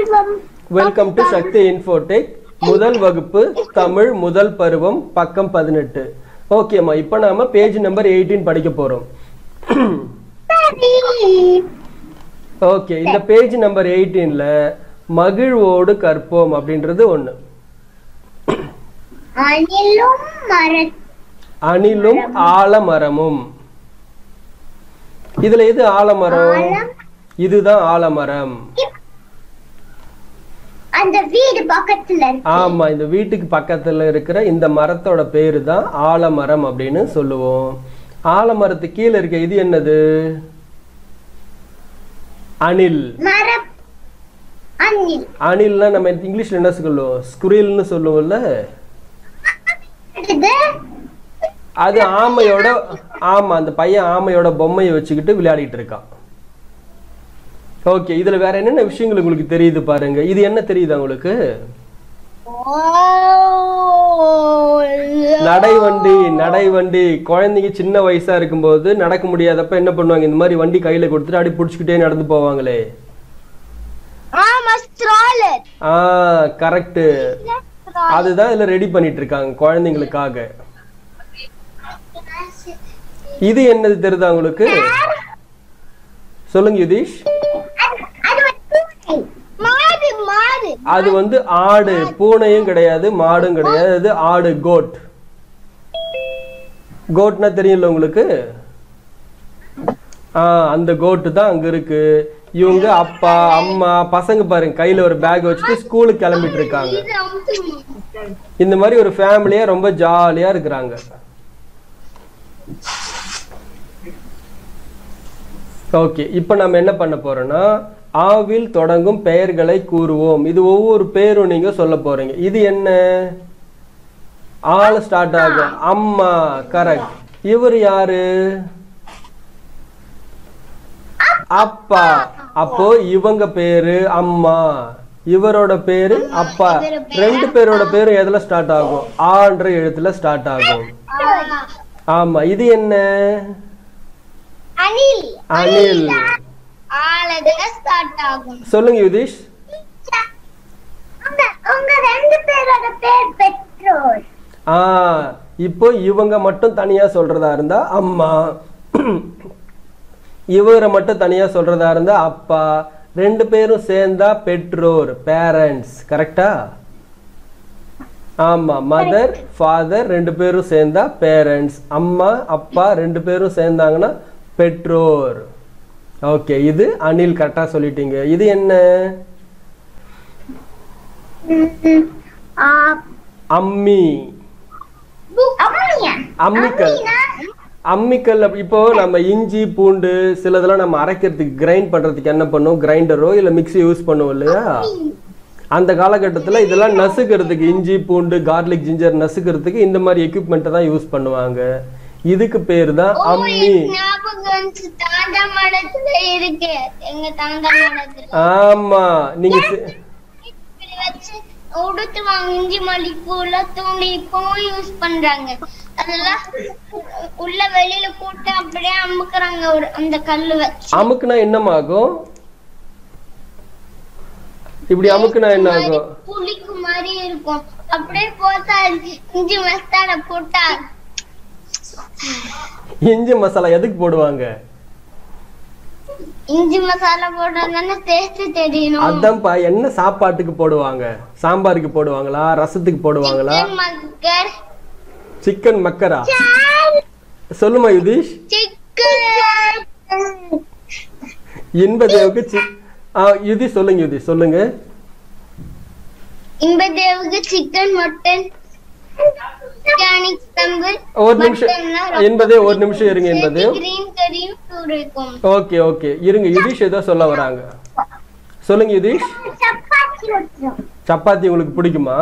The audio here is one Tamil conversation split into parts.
Selvam welcome to Sakthi Infotech முதல் வகுப்பு தமிழ் முதல் பருவம் பக்கம் பதினெட்டு ஓகேம்மா இப்போ நாம பேஜ் நம்பர் எயிட்டீன் படிக்க போறோம் ஓகே இந்த பேஜ் நம்பர் எயிட்டீன்ல மகிழ்வோடு கற்போம் அப்படின்றது ஒண்ணு அணிலும் மர அணிலும் ஆலமரமும் இதுல எது ஆலமரம் இதுதான் ஆலமரம் அந்த வீடு பக்கத்துல இருக்கு ஆமா இந்த வீட்டுக்கு பக்கத்துல இருக்கிற இந்த மரத்தோட பேரு தான் ஆலமரம் அப்படின்னு சொல்லுவோம் ஆலமரத்து கீழே இருக்க இது என்னது அணில் மர அணில் அணில்னா நம்ம இங்கிலீஷ்ல என்ன சொல்லுவோம் ஸ்குரில்னு சொல்லுவோம்ல இது அது ஆமையோட ஆமா அந்த பையன் ஆமையோட பொம்மையை வச்சுக்கிட்டு விளையாடிட்டு இருக்கான் ஓகே இதுல வேற என்னென்ன விஷயங்கள் உங்களுக்கு தெரியுது பாருங்க இது என்ன தெரியுது உங்களுக்கு நடைவண்டி நடைவண்டி குழந்தைங்க சின்ன வயசா இருக்கும்போது நடக்க முடியாதப்ப என்ன பண்ணுவாங்க இந்த மாதிரி வண்டி கையில கொடுத்துட்டு அடி புடிச்சுக்கிட்டே நடந்து போவாங்களே ஆமா ஸ்ட்ராலர் ஆ கரெக்ட் அதுதான் இதுல ரெடி பண்ணிட்டு இருக்காங்க குழந்தைங்களுக்காக இது என்னது தெரியுதா உங்களுக்கு சொல்லுங்க யுதீஷ் அது ஒரு பூனை மாடு மாடு அது வந்து ஆடு பூனையும் கிடையாது மாடும் கிடையாது அது ஆடு கோட் கோட்னா தெரியும்ல உங்களுக்கு ஆ அந்த கோட்டு தான் அங்க இருக்கு இவங்க அப்பா அம்மா பசங்க பாருங்க கையில ஒரு பேக் வச்சுட்டு ஸ்கூலுக்கு கிளம்பிட்டு இருக்காங்க இந்த மாதிரி ஒரு ஃபேமிலியா ரொம்ப ஜாலியா இருக்கிறாங்க ஓகே இப்போ நம்ம என்ன பண்ண போறோம்னா ஆவில் தொடங்கும் பெயர்களை கூறுவோம் இது ஒவ்வொரு பேரும் நீங்க சொல்ல போறீங்க இது என்ன ஆள் ஸ்டார்ட் ஆகும் அம்மா கரெக்ட் இவர் யாரு அப்பா அப்போ இவங்க பேரு அம்மா இவரோட பேரு அப்பா ரெண்டு பேரோட பேரும் எதுல ஸ்டார்ட் ஆகும் ஆன்ற எழுத்துல ஸ்டார்ட் ஆகும் ஆமா இது என்ன அணில் அனில் ஆளதுல ஸ்டார்ட் ஆகும் சொல்லுங்க யுதீஷ் உங்க உங்க ரெண்டு பேரோட பேர் பெற்றோர் ஆ இப்போ இவங்க மட்டும் தனியா சொல்றதா இருந்தா அம்மா இவரை மட்டும் தனியா சொல்றதா இருந்தா அப்பா ரெண்டு பேரும் சேர்ந்தா பெற்றோர் பேரண்ட்ஸ் கரெக்டா ஆமா மதர் ஃபாதர் ரெண்டு பேரும் சேர்ந்தா பேரண்ட்ஸ் அம்மா அப்பா ரெண்டு பேரும் சேர்ந்தாங்கன்னா பெற்றோர் ஓகே இது அனில் கரெக்டா சொல்லிட்டீங்க இது என்ன ஆ அம்மி அம்மியா அம்மிக்கல் அம்மிக்கல் அப்ப- இப்போ நம்ம இஞ்சி பூண்டு சிலதெல்லாம் நம்ம அரைக்கிறதுக்கு கிரைண்ட் பண்றதுக்கு என்ன பண்ணுவோம் கிரைண்டரோ இல்ல மிக்ஸி யூஸ் பண்ணுவோம் இல்லையா அந்த காலகட்டத்துல இதெல்லாம் நசுக்கிறதுக்கு இஞ்சி பூண்டு கார்லிக் ஜிஞ்சர் நசுக்கிறதுக்கு இந்த மாதிரி எக்யூப்மெண்ட்டை தான் யூஸ் பண்ணுவாங்க இதுக்கு பேர் தான் அம்மி ஞாபகம் வந்துச்சு, தாண்டா மடத்துல இருக்கு எங்க தாண்டா மடத்துல ஆமா நீங்க சி- இப்படி வச்சு உடுத்துவாங்க இஞ்சி மல்லிப்பூல தூண்டி இப்பவும் யூஸ் பண்றாங்க அதெல்லாம் உள்ள வெளியில போட்டு அப்படியே அமுக்குறாங்க ஒரு அந்த கல்லு வச்சு அமுக்குனா என்னமாகும் இப்படி அமுக்குனா என்ன ஆகும் புளிக்கு மாதிரி இருக்கும் அப்படியே போட்டா இஞ்சி மஸ்தாட போட்டா இஞ்சி மசாலா எதுக்கு போடுவாங்க இஞ்சி மசாலா போட்டா தானே டேஸ்ட் தெரியணும் அதான்ப்பா என்ன சாப்பாட்டுக்கு போடுவாங்க சாம்பாருக்கு போடுவாங்களா ரசத்துக்கு போடுவாங்களா சிக்கன் மக்கர் சிக்கன் மக்கரா சொல்லுமா யுதீஷ் சிக்கன் இன்பதேவுக்கு சி ஆ யுதீஷ் சொல்லுங்க யுதீஷ் சொல்லுங்க இன்பதேவுக்கு சிக்கன் மட்டன் ஆர்கானிக் கம்பு ஒரு நிமிஷம் என்பதே ஒரு நிமிஷம் இருங்க என்பது கிரீன் கறியும் இருக்கும் ஓகே ஓகே இருங்க யுதீஷ் ஏதோ சொல்ல வராங்க சொல்லுங்க யுதீஷ் சப்பாத்தி வச்சிரும் சப்பாத்தி உங்களுக்கு பிடிக்குமா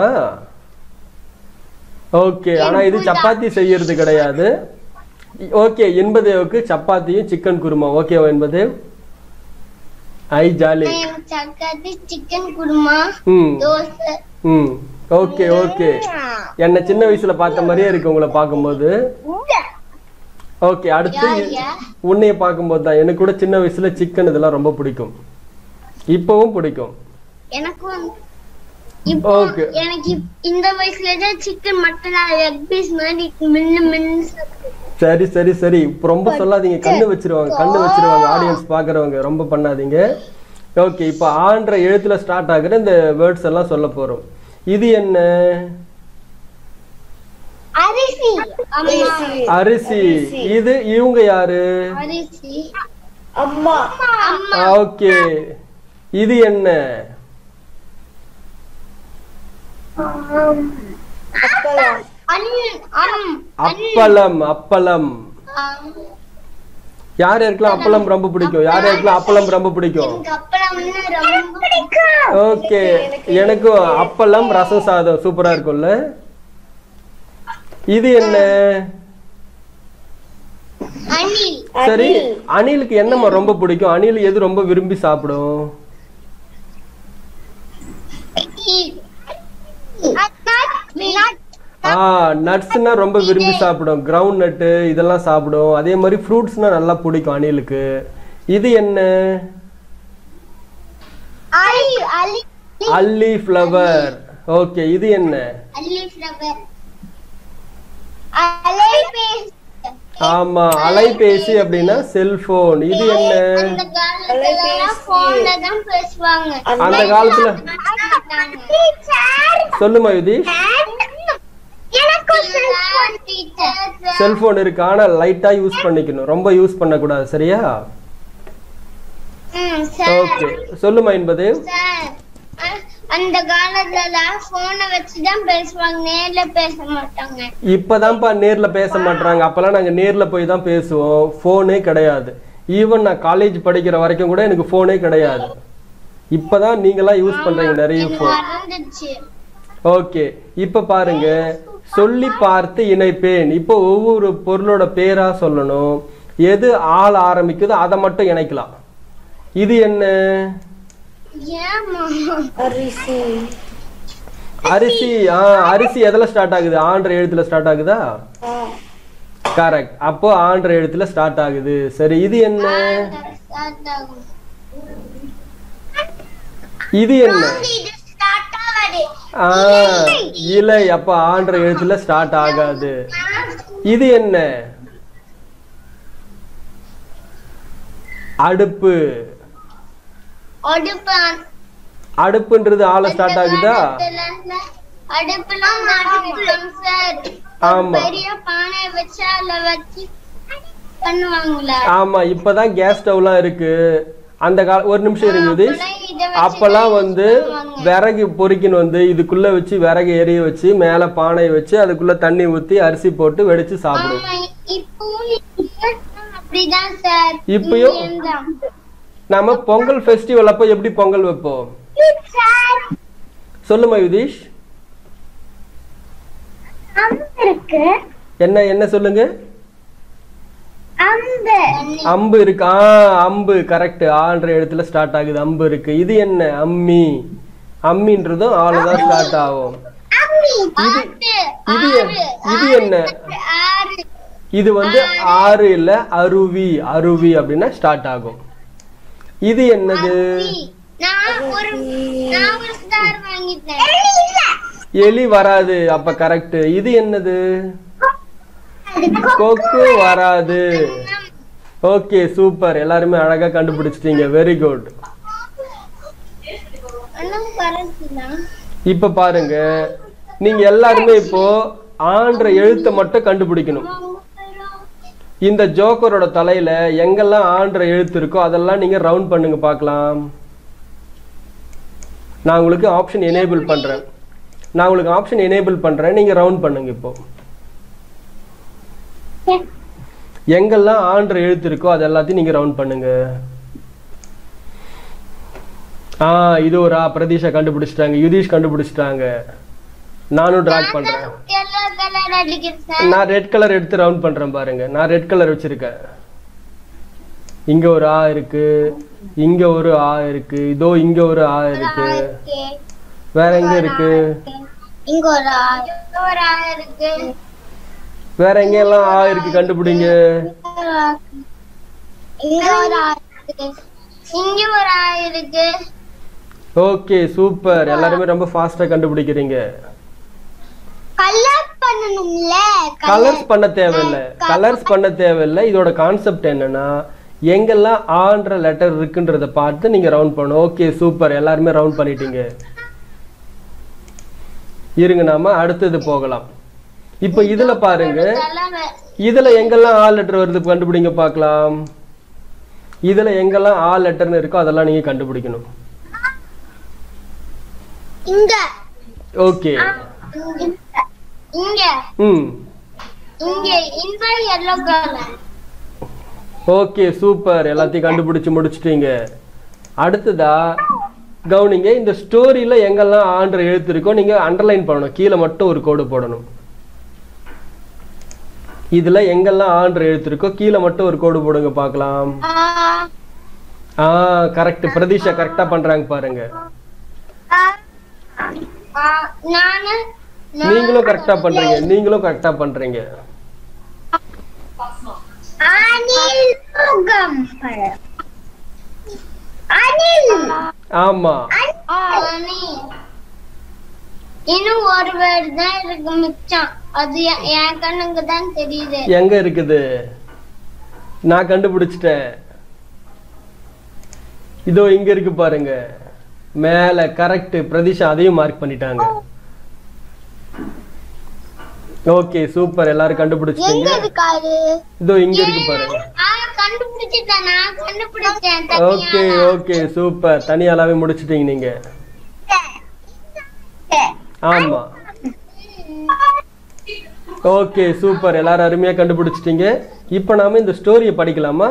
ஓகே ஆனா இது சப்பாத்தி செய்யறது கிடையாது ஓகே என்பதேவுக்கு சப்பாத்தியும் சிக்கன் குருமா ஓகேவா என்பதேவ் ஐ ஜாலி சப்பாத்தி சிக்கன் குருமா ம் தோசை ம் ஓகே ஓகே என்ன சின்ன வயசுல பார்த்த மாதிரியே இருக்கு உங்களை பார்க்கும்போது ஓகே அடுத்து யாரையா? உன்னைய பார்க்கும்போது தான் எனக்கு கூட சின்ன வயசுல சிக்கன் இதெல்லாம் ரொம்ப பிடிக்கும் இப்பவும் பிடிக்கும் எனக்கும் இப்போ Okay. எனக்கு இப்- இந்த வயசுல தான் சிக்கன் மட்டன் லெக் பீஸ் மாதிரி மின்னு மின்னு சாப்பிடுவேன். சரி சரி சரி இப்ப ரொம்ப சொல்லாதீங்க கண்ணு வச்சிருவாங்க கண்ணு வச்சிருவாங்க ஆடியன்ஸ் பாக்குறவங்க ரொம்ப பண்ணாதீங்க ஓகே இப்போ ஆன்ற எழுத்துல ஸ்டார்ட் ஆகுற இந்த வேர்ட்ஸ் எல்லாம் சொல்ல போறோம் இது என்ன அரிசி அம்மா அரிசி இது இவங்க யாரு அரிசி அம்மா அம்மா ஓகே இது என்ன அப்பளம் அன் அம் அப்பளம் அப்பளம் அம். யார் யாருக்கெல்லாம் அப்பளம் ரொம்ப பிடிக்கும் யார் யாருக்கெல்லாம் அப்பளம் ரொம்ப பிடிக்கும் எனக்கு அப்பளம்னா ரொம்ப பிடிக்கும் ஓகே எனக்கும் அப்பளம் ரசம் சாதம் சூப்பரா இருக்கும்ல இது என்ன அணில் சரி அணிலுக்கு என்னம்மா ரொம்ப பிடிக்கும் அணில் எது ரொம்ப விரும்பி சாப்பிடும் ஆ நட்ஸ்னா ரொம்ப விரும்பி சாப்பிடும் கிரவுண்ட் நட்டு இதெல்லாம் சாப்பிடும் அதே மாதிரி ஃப்ரூட்ஸ்னா நல்லா பிடிக்கும் அணிலுக்கு இது என்ன அல்லி ஃப்ளவர் ஓகே இது என்ன ஆமா அலைபேசி அப்படின்னா செல்போன் இது என்ன அந்த காலத்துல போன்ல தான் பேசுவாங்க அந்த காலத்துல சொல்லுமா யுதீஷ் செல்போன் இருக்கு ஆனா லைட்டா யூஸ் பண்ணிக்கணும் ரொம்ப யூஸ் பண்ணக்கூடாது சரியா ஓகே சொல்லுமா என்பது அந்த காலத்துல போனை வச்சுதான் பேசுவாங்க நேர்ல பேச மாட்டாங்க இப்பதான்ப்பா நேர்ல பேச மாட்டாங்க அப்பெல்லாம் நாங்க நேர்ல போய் தான் பேசுவோம் போனே கிடையாது ஈவன் நான் காலேஜ் படிக்கிற வரைக்கும் கூட எனக்கு போனே கிடையாது இப்பதான் நீங்களாம் யூஸ் பண்றீங்க நிறைய போன் மறந்துச்சு ஓகே இப்ப பாருங்க சொல்லி பார்த்து இணைப்பேன் இப்போ ஒவ்வொரு பொருளோட பேரா சொல்லணும் எது ஆள் ஆரம்பிக்குதோ அதை மட்டும் இணைக்கலாம் இது என்ன ஏமா அரிசி அரிசி ஆ அரிசி எதுல ஸ்டார்ட் ஆகுது ஆன்ற எழுத்துல ஸ்டார்ட் ஆகுதா ஆ, கரெக்ட் அப்போ ஆன்ற எழுத்துல ஸ்டார்ட் ஆகுது சரி இது என்ன ஸ்டார்ட் ஆகும் இது என்ன இது ஸ்டார்ட் ஆகாது ஆ இலை அப்ப ஆன்ற எழுத்துல ஸ்டார்ட் ஆகாது இது என்ன அடுப்பு அடுப்பு அடுப்புன்றது ஆள ஸ்டார்ட் ஆகுதா அடுப்புலாம் நாட்டுக்கு சார் ஆமா. பெரிய பானை வச்சு அதுல வச்சு பண்ணுவாங்களா ஆமா இப்பதான் கேஸ் ஸ்டவ்லாம் இருக்கு அந்த கால ஒரு நிமிஷம் இருங்க யுதீஷ். அப்பெல்லாம் இதை வச்சு அப்பெல்லாம் வந்து பண்ணுவாங்க. விறகு பொறிக்கின்னு வந்து இதுக்குள்ள வச்சு விறகு எரிய வச்சு மேல பானை வச்சு அதுக்குள்ள தண்ணி ஊத்தி அரிசி போட்டு வெடிச்சு சாப்பிடும் ஆமா இப்பவும் அப்படிதான் சார் இப்பயும்? இங்கேயும் தான். நாம பொங்கல் ஃபெஸ்டிவல் அப்போ எப்படி பொங்கல் வைப்போம் சொல்லுமா யுதீஷ் அம்பு இருக்கு என்ன என்ன சொல்லுங்க அம்பு அம்பு இருக்கு ஆ அம்பு கரெக்ட் ஆன்ற இடத்துல ஸ்டார்ட் ஆகுது அம்பு இருக்கு இது என்ன அம்மி அம்மின்றதும் ஆளு தான் ஸ்டார்ட் ஆகும் ஆட்டு, இது ஆறு, இது என்ன ஆறு இது வந்து ஆறு இல்ல அருவி அருவி அப்படின்னா ஸ்டார்ட் ஆகும் இது என்னது நான் ஒரு நான் ஒரு ஸ்டார் வாங்கிட்டேன் எலி வராது அப்ப கரெக்ட் இது என்னது கொக்கு வராது ஓகே சூப்பர் எல்லாருமே அழகா கண்டுபிடிச்சிட்டீங்க வெரி குட் அண்ணன் கரெக்ட் இப்ப பாருங்க நீங்க எல்லாருமே இப்போ ஆன்ற எழுத்தை மட்டும் கண்டுபிடிக்கணும் இந்த ஜோக்கரோட தலையில எங்கெல்லாம் ஆன்ற எழுத்து இருக்கோ அதெல்லாம் நீங்க ரவுண்ட் பண்ணுங்க பார்க்கலாம் நான் உங்களுக்கு ஆப்ஷன் எனேபிள் பண்றேன் நான் உங்களுக்கு ஆப்ஷன் எனேபிள் பண்றேன் நீங்க ரவுண்ட் பண்ணுங்க இப்போ எங்கெல்லாம் ஆன்ற எழுத்து இருக்கோ அது எல்லாத்தையும் நீங்க ரவுண்ட் பண்ணுங்க ஆ இது ஒரு ஆ பிரதீஷா கண்டுபிடிச்சிட்டாங்க யுதீஷ் கண்டுபிடிச்சிட்டாங்க நானும் டிராக் பண்றேன் எல்லோ கலர் அடிக்கிறது சார் நான் ரெட் கலர் எடுத்து ரவுண்ட் பண்றேன் பாருங்க நான் ரெட் கலர் வச்சிருக்கேன் இங்க ஒரு ஆ இருக்கு இங்க ஒரு ஆ இருக்கு இதோ இங்க ஒரு ஆ இருக்கு இருக்கு. வேற எங்க இருக்கு இங்க ஒரு ஆறு இங்க ஒரு ஆறு இருக்கு வேற எங்க எல்லாம் ஆ இருக்கு கண்டுபிடிங்க இங்க ஒரு ஆறு இருக்கு இங்க ஒரு ஆறு இருக்கு ஓகே சூப்பர் எல்லாருமே ரொம்ப ஃபாஸ்டா கண்டுபிடிக்கிறீங்க கலர் பண்ணணும்ல கலர்ஸ் பண்ண தேவையில்ல கலர்ஸ் பண்ண தேவையில்ல இதோட கான்செப்ட் என்னன்னா எங்கெல்லாம் ஆன்ற லெட்டர் இருக்குன்றத பார்த்து நீங்க ரவுண்ட் பண்ணணும் ஓகே சூப்பர் எல்லாருமே ரவுண்ட் பண்ணிட்டீங்க இருங்க நாம அடுத்தது போகலாம் இப்போ இதுல பாருங்க இதுல எங்கெல்லாம் ஆ லெட்டர் வருது கண்டுபிடிங்க பார்க்கலாம் இதுல எங்கெல்லாம் ஆ லெட்டர்னு இருக்கோ அதெல்லாம் நீங்க கண்டுபிடிக்கணும் இங்க ஓகே இங்க ம் இங்க இந்த எல்லோ கலர் ஓகே சூப்பர் எல்லாத்தையும் கண்டுபிடிச்சு முடிச்சிட்டீங்க அடுத்ததா கவனிங்க இந்த ஸ்டோரியில எங்கெல்லாம் ஆன்ற எழுத்து இருக்கோ நீங்க அண்டர்லைன் பண்ணணும் கீழே மட்டும் ஒரு கோடு போடணும் இதுல எங்கெல்லாம் ஆன்ற எழுத்து இருக்கோ கீழே மட்டும் ஒரு கோடு போடுங்க பார்க்கலாம் ஆ கரெக்ட் பிரதீஷா கரெக்டா பண்றாங்க பாருங்க நானு நீங்களும் கரெக்டா பண்றீங்க நீங்களும் கரெக்டா பண்றீங்க அனில் முகம் அனில் ஆமா அனில் இன்னும் ஒரு வேர்டு தான் இருக்கு மிச்சம் அது என் என் கண்ணுக்கு தான் தெரியுது எங்க இருக்குது நான் கண்டுபிடிச்சிட்டேன் இதோ இங்க இருக்கு பாருங்க மேல கரெக்ட் பிரதிஷா அதையும் மார்க் பண்ணிட்டாங்க ஓகே சூப்பர் எல்லாரும் எங்க கண்டுபிடிச்சிட்டீங்க இருக்காரு இதோ இங்க இருக்கு பாருங்க ஆ கண்டுபிடிச்சிட்டேன் நான் கண்டுபிடிச்சேன் ஓகே ஓகே சூப்பர் தனியாலாவே முடிச்சிட்டீங்க நீங்க ஆமா ஓகே சூப்பர் எல்லாரும் அருமையா கண்டுபிடிச்சிட்டீங்க இப்போ நாம இந்த ஸ்டோரியை படிக்கலாமா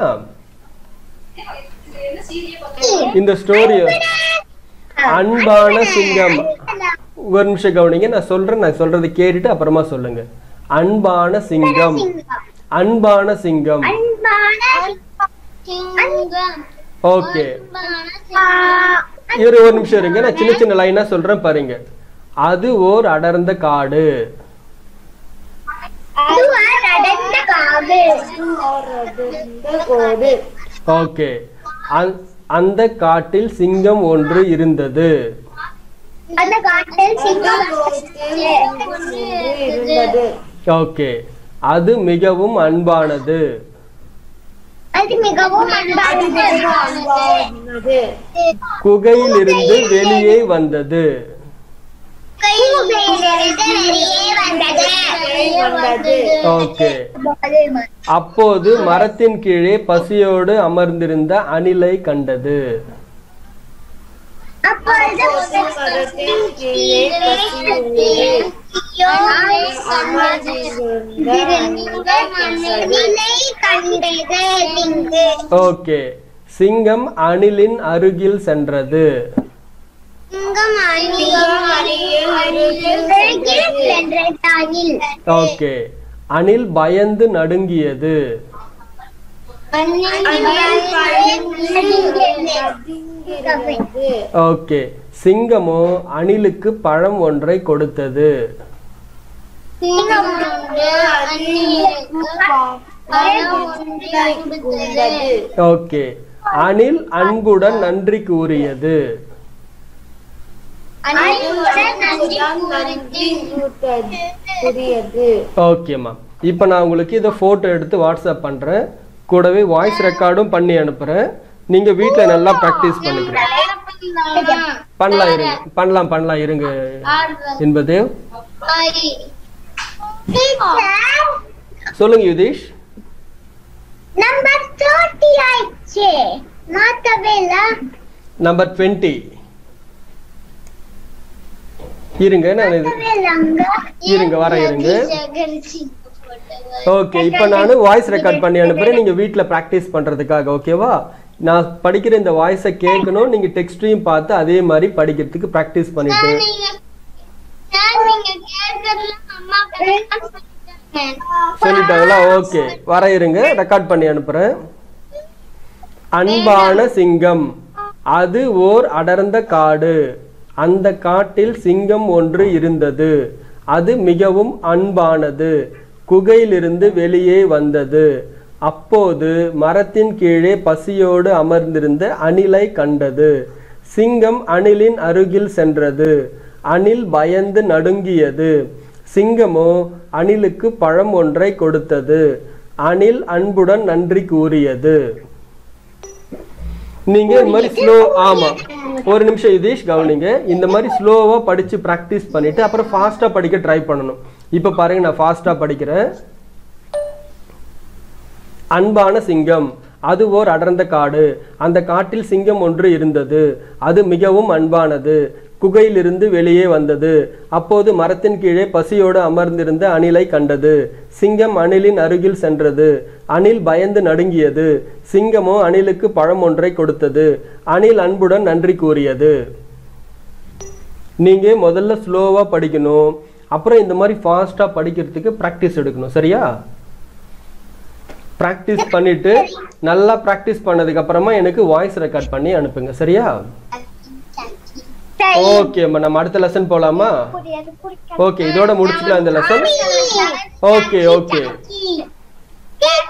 இந்த ஸ்டோரி அன்பான சிங்கம் ஒரு நிமிஷம் கவனிங்க நான் சொல்றேன் நான் சொல்றதை கேட்டுட்டு அப்புறமா சொல்லுங்க அன்பான சிங்கம் அன்பான சிங்கம் சிங்கம் ஓகே அன்பான சிங்கம் இரு ஒரு நிமிஷம் இருங்க நான் சின்ன சின்ன லைனா சொல்றேன் பாருங்க அது ஓர் அடர்ந்த காடு அதுவார் அடர்ந்த காடு கோடு ஓகே அந்த காட்டில் சிங்கம் ஒன்று இருந்தது அந்த காட்டில் சிங்கம் இருந்தது ஓகே அது மிகவும் அன்பானது அது மிகவும் அன்பானது அன்பானது குகையிலிருந்து வெளியே வந்தது கையிலிருந்து வெளியே வந்தது வந்தது ஓகே அப்போது மரத்தின் கீழே பசியோடு அமர்ந்திருந்த அணிலை கண்டது அப்பொழுது மரத்தின் கீழே பசியோடு நிலை கண்டது திங்கு ஓகே சிங்கம் அணிலின் அருகில் சென்றது சிங்கம் அருகில் சென்றதாயில் ஓகே அணில் பயந்து நடுங்கியது நடுங்கிறது ஓகே சிங்கமோ அணிலுக்கு பழம் ஒன்றை கொடுத்தது சிங்கம் ஒன்று அணிலுக்கு பழம் ஒன்றை கொடுத்தது. ஓகே அணில் அன்புடன் நன்றி கூறியது அணிலுடன் நன்றி நன்றி கூறியது. புரியது ஓகேம்மா இப்போ நான் உங்களுக்கு இதை ஃபோட்டோ எடுத்து வாட்ஸ்அப் பண்ணுறேன் கூடவே வாய்ஸ் ரெக்கார்டும் பண்ணி அனுப்புகிறேன் நீங்கள் வீட்டில் நல்லா ப்ராக்டிஸ் பண்ணிக்கிறேன் பண்ணலாம் இருங்க பண்ணலாம் பண்ணலாம் இருங்க என்பது சொல்லுங்க யுதீஷ் நம்பர் தேர்ட்டி ஆயிடுச்சு மாத்தவே இல்ல நம்பர் டுவெண்ட்டி இருங்க நான் இது மாத்தவே இல்ல அங்க இருங்க, வரேன், இருங்க. சேகரிச்சு ஓகே இப்போ நான் வாய்ஸ் ரெக்கார்ட் பண்ணி அனுப்புறேன் நீங்கள் வீட்டில் ப்ராக்டிஸ் பண்ணுறதுக்காக ஓகேவா நான் படிக்கிற இந்த வாய்ஸை கேட்கணும் நீங்கள் டெக்ஸ்ட்டையும் பார்த்து அதே மாதிரி படிக்கிறதுக்கு ப்ராக்டிஸ் பண்ணிட்டு நீங்க சார் நீங்க கேக்குறதுல அம்மா கரெக்டா சொல்லிட்டாங்க சொல்லிட்டாங்களா ஓகே வர இருங்க ரெக்கார்ட் பண்ணி அனுப்புறேன் அன்பான சிங்கம் அது ஓர் அடர்ந்த காடு அந்த காட்டில் சிங்கம் ஒன்று இருந்தது அது மிகவும் அன்பானது குகையிலிருந்து வெளியே வந்தது அப்போது மரத்தின் கீழே பசியோடு அமர்ந்திருந்த அணிலை கண்டது சிங்கம் அணிலின் அருகில் சென்றது அணில் பயந்து நடுங்கியது சிங்கமோ அணிலுக்கு பழம் ஒன்றை கொடுத்தது அணில் அன்புடன் நன்றி கூறியது நீங்க இந்த மாதிரி ஸ்லோ ஆமா ஒரு நிமிஷம் யுதீஷ் கவனிங்க இந்த மாதிரி ஸ்லோவா படிச்சு பிராக்டிஸ் பண்ணிட்டு அப்புறம் ஃபாஸ்டா படிக்க ட்ரை பண்ணணும் இப்ப பாருங்க நான் ஃபாஸ்டா படிக்கிறேன் அன்பான சிங்கம் அது ஓர் அடர்ந்த காடு அந்த காட்டில் சிங்கம் ஒன்று இருந்தது அது மிகவும் அன்பானது குகையிலிருந்து வெளியே வந்தது அப்போது மரத்தின் கீழே பசியோடு அமர்ந்திருந்த அணிலை கண்டது சிங்கம் அணிலின் அருகில் சென்றது அணில் பயந்து நடுங்கியது சிங்கமோ அணிலுக்கு பழம் ஒன்றை கொடுத்தது அணில் அன்புடன் நன்றி கூறியது நீங்க முதல்ல ஸ்லோவா படிக்கணும் அப்புறம் இந்த மாதிரி ஃபாஸ்டா படிக்கிறதுக்கு ப்ராக்டிஸ் எடுக்கணும் சரியா ப்ராக்டிஸ் பண்ணிட்டு நல்லா ப்ராக்டிஸ் பண்ணதுக்கு அப்புறமா எனக்கு வாய்ஸ் ரெக்கார்ட் பண்ணி அனுப்புங்க சரியா சரி. ஓகே நம்ம அடுத்த லெசன் போலாமா புரியாது, புரியாது. ஓகே இதோட முடிச்சுக்கலாம் இந்த லெசன் ஓகே ஓகே சரி.